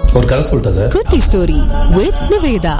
ஒரு கதை சொல்லிட்டேன் சார் குட்டி ஸ்டோரி வித் நிவேதா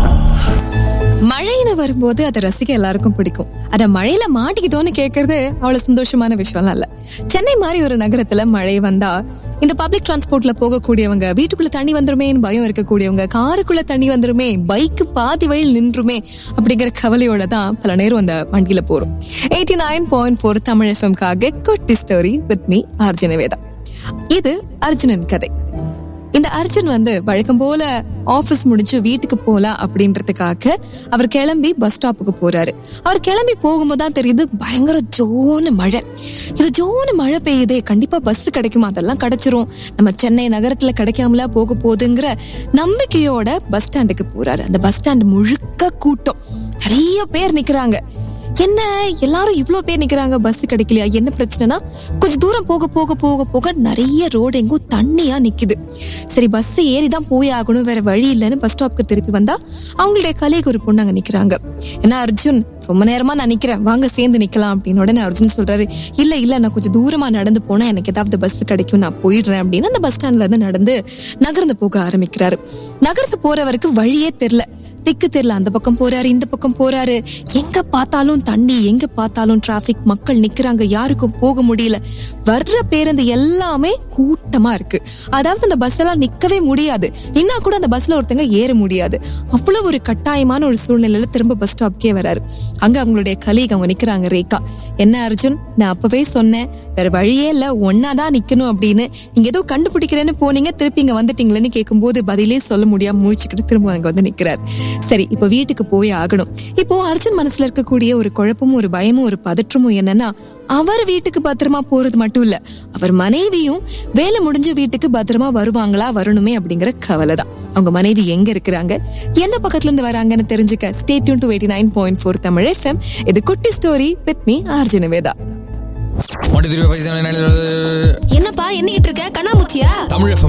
மழைன்னு வரும்போது அதை ரசிக்க எல்லாருக்கும் பிடிக்கும் அத மழையில மாட்டிக்கிட்டோன்னு கேக்குறது அவ்வளவு சந்தோஷமான விஷயம்லாம் இல்ல சென்னை மாதிரி ஒரு நகரத்துல மழை வந்தா இந்த பப்ளிக் டிரான்ஸ்போர்ட்ல போகக்கூடியவங்க வீட்டுக்குள்ள தண்ணி வந்துருமேன்னு பயம் இருக்கக்கூடியவங்க காருக்குள்ள தண்ணி வந்துருமே பைக்கு பாதி வழியில் நின்றுமே அப்படிங்கிற கவலையோட தான் பல நேரம் அந்த வண்டியில போறோம் eighty nine point four Tamil எஃப்எம்காக குட்டி story with me Arjuna Veda இது அர்ஜுனன் கதை இந்த அர்ஜுன் வந்து வழக்கம் போல ஆபீஸ் முடிஞ்சு வீட்டுக்கு போலாம் அப்படின்றதுக்காக அவர் கிளம்பி பஸ் ஸ்டாப்புக்கு போறாரு அவர் கிளம்பி போகும்போது தான் தெரியுது பயங்கர ஜோன்னு மழை இது ஜோன்னு மழை பெய்யுதே கண்டிப்பா பஸ் கிடைக்குமா அதெல்லாம் கிடைச்சிரும் நம்ம சென்னை நகரத்துல கிடைக்காமலா போக போகுதுங்கிற நம்பிக்கையோட பஸ் ஸ்டாண்டுக்கு போறாரு அந்த பஸ் ஸ்டாண்ட் முழுக்க கூட்டம் நிறைய பேர் நிக்கிறாங்க என்ன எல்லாரும் இவ்ளோ பேர் நிக்கிறாங்க பஸ் கிடைக்கலையா என்ன பிரச்சனைனா கொஞ்சம் தூரம் போக போக போக போக நிறைய ரோடு எங்கும் தண்ணியா நிக்குது சரி பஸ் ஏறி தான் போய் ஆகணும் வேற வழி இல்லைன்னு பஸ் ஸ்டாப்க்கு திருப்பி வந்தா அவங்களுடைய கலைக்கு ஒரு பொண்ணு அங்க நிக்கிறாங்க என்ன அர்ஜுன் ரொம்ப நேரமா நான் நிக்கிறேன் வாங்க சேர்ந்து நிக்கலாம் அப்படின்னு உடனே அர்ஜுன் சொல்றாரு இல்ல இல்ல நான் கொஞ்சம் தூரமா நடந்து போனா எனக்கு ஏதாவது பஸ் கிடைக்கும் நான் போயிடுறேன் அப்படின்னு அந்த பஸ் ஸ்டாண்ட்ல இருந்து நடந்து நகர்ந்து போக ஆரம்பிக்கிறாரு நகர்ந்து போறவருக்கு வழியே தெரியல திக்கு தெரியல அந்த பக்கம் போறாரு இந்த பக்கம் போறாரு எங்க பார்த்தாலும் தண்ணி எங்க பார்த்தாலும் டிராபிக் மக்கள் நிக்கிறாங்க யாருக்கும் போக முடியல வர்ற பேருந்து எல்லாமே கூட்டமா இருக்கு அதாவது அந்த பஸ் எல்லாம் நிக்கவே முடியாது நின்னா கூட அந்த பஸ்ல ஒருத்தங்க ஏற முடியாது அவ்வளவு ஒரு கட்டாயமான ஒரு சூழ்நிலையில திரும்ப பஸ் ஸ்டாப்க்கே வராரு அங்க அவங்களுடைய கலீக் அவங்க நிக்கிறாங்க ரேகா என்ன அர்ஜுன் நான் அப்பவே சொன்னேன் வேற வழியே இல்ல ஒன்னாதான் நிக்கணும் அப்படின்னு நீங்க ஏதோ கண்டுபிடிக்கிறேன்னு போனீங்க திருப்பி இங்க வந்துட்டீங்களேன்னு கேட்கும்போது பதிலே சொல்ல முடியாம முழிச்சுக்கிட்டு திரும்ப அங்க வந்து நிக்கிறார் சரி இப்ப வீட்டுக்கு போய் ஆகணும் இப்போ அர்ஜுன் மனசுல இருக்கக்கூடிய ஒரு குழப்பமும் ஒரு பயமும் ஒரு பதற்றமும் என்னன்னா அவர் வீட்டுக்கு பத்திரமா போறது மட்டும் இல்ல அவர் மனைவியும் வேலை முடிஞ்ச வீட்டுக்கு பத்திரமா வருவாங்களா வரணுமே அப்படிங்கிற கவலை தான் அவங்க மனைவி எங்க இருக்கிறாங்க எந்த பக்கத்துல இருந்து வராங்கன்னு தெரிஞ்சுக்க stay tuned to eighty nine point four Tamil FM இது குட்டி ஸ்டோரி வித் மீ அர்ஜுனவேதா ஒன்று திருப்பி பைசா என்னப்பா என்னகிட்டு இருக்க கண்ணாமூச்சியா தமிழ் எஃப்எம்